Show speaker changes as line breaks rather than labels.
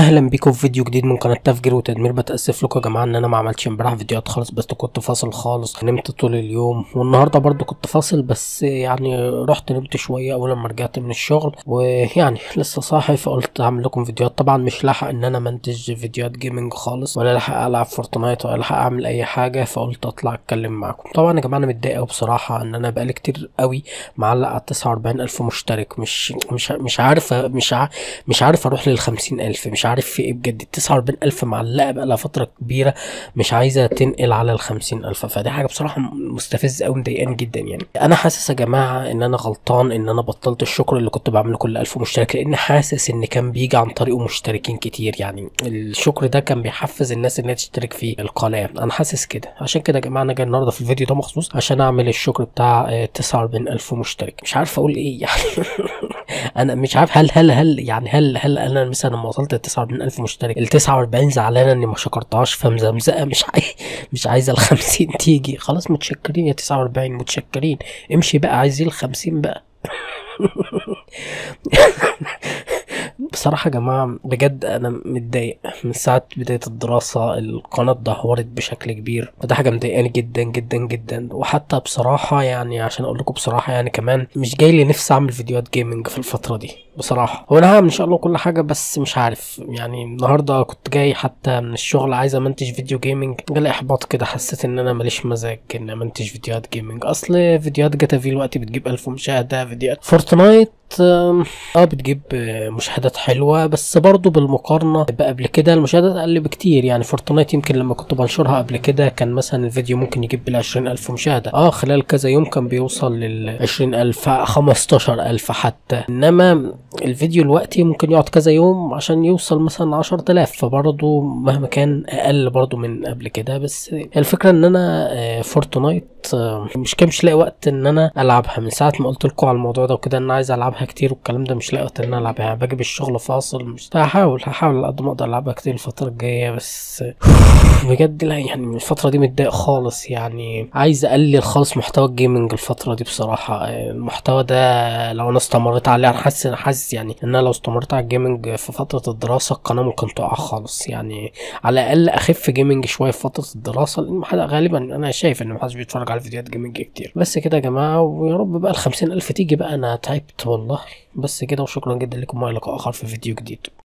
اهلا بيكم في فيديو جديد من قناه تفجير وتدمير بتاسف لكم يا جماعه ان انا ما عملتش امبارح فيديوهات خالص بس كنت فاصل خالص نمت طول اليوم والنهارده برضو كنت فاصل بس يعني رحت نمت شويه اول ما رجعت من الشغل ويعني لسه صاحي فقلت اعمل لكم فيديوهات طبعا مش لاحق ان انا منتج فيديوهات جيمنج خالص ولا لاحق العب فورتنايت ولا لاحق اعمل اي حاجه فقلت اطلع اتكلم معاكم طبعا يا جماعه انا متضايق قوي بصراحه ان انا بقالي كتير قوي معلق على 49 الف مشترك مش مش مش عارف مش ع... مش عارف اروح لل 50 الف مش عارف في ايه بجد ال 49 الف معلقه بقى لها فتره كبيره مش عايزه تنقل على ال 50 الف فدي حاجه بصراحه مستفزه قوي مضايقاني جدا يعني انا حاسس يا جماعه ان انا غلطان ان انا بطلت الشكر اللي كنت بعمله كل 1000 مشترك لان حاسس ان كان بيجي عن طريقه مشتركين كتير يعني الشكر ده كان بيحفز الناس انها تشترك في القناه انا حاسس كده عشان كده يا جماعه انا جاي النهارده في الفيديو ده مخصوص عشان اعمل الشكر بتاع آه، 49 الف مشترك مش عارف اقول ايه يعني انا مش عارف هل هل هل يعني هل هل انا مثلا لما وصلت ل 49 الف مشترك ال 49 زعلانه اني ما شكرتهاش فمزمزقه مش عاي... مش عايزه ال 50 تيجي خلاص متشكرين يا 49 متشكرين امشي بقى عايزين ال 50 بقى بصراحة يا جماعة بجد أنا متضايق من ساعة بداية الدراسة القناة اتدهورت بشكل كبير فده حاجة مضايقاني جدا جدا جدا وحتى بصراحة يعني عشان أقول لكم بصراحة يعني كمان مش جاي لي نفسي أعمل فيديوهات جيمنج في الفترة دي بصراحة هو أنا هعمل إن شاء الله كل حاجة بس مش عارف يعني النهاردة كنت جاي حتى من الشغل عايز أمنتج فيديو جيمنج جالي إحباط كده حسيت إن أنا ماليش مزاج إن أمنتج فيديوهات جيمنج أصل فيديوهات جاتا في الوقت بتجيب ألف مشاهدة فيديوهات فورتنايت آم، اه بتجيب آه، مشاهدات حلوة بس برضو بالمقارنة بقبل كده المشاهدات أقل بكتير يعني فورتنايت يمكن لما كنت بنشرها قبل كده كان مثلا الفيديو ممكن يجيب بالعشرين ألف مشاهدة اه خلال كذا يوم كان بيوصل للعشرين ألف خمستاشر ألف حتى إنما الفيديو الوقتي ممكن يقعد كذا يوم عشان يوصل مثلا عشرة آلاف فبرضو مهما كان أقل برضو من قبل كده بس الفكرة إن أنا آه، فورتنايت آه، مش كان مش لاقي وقت إن أنا ألعبها من ساعة ما قلت لكم على الموضوع ده وكده إن أنا عايز ألعبها كتير والكلام ده مش لاقي وقت إن أنا ألعبها يعني باجي بالشغل فاصل مش هحاول هحاول على قد ما أقدر ألعبها كتير الفترة الجاية بس بجد لا يعني من الفترة دي متضايق خالص يعني عايز اقلل خالص محتوى الجيمنج الفترة دي بصراحة المحتوى ده لو انا استمريت عليه انا حاسس انا حاسس يعني ان انا لو استمريت على الجيمنج في فترة الدراسة القناة ممكن تقع خالص يعني على الاقل اخف جيمنج شوية في فترة الدراسة لان محد- غالبا انا شايف ان محدش بيتفرج على فيديوهات جيمنج كتير بس كده يا جماعة ويا رب بقى الخمسين الف تيجي بقى انا تعبت والله بس كده وشكرا جدا لكم والى لقاء اخر في فيديو جديد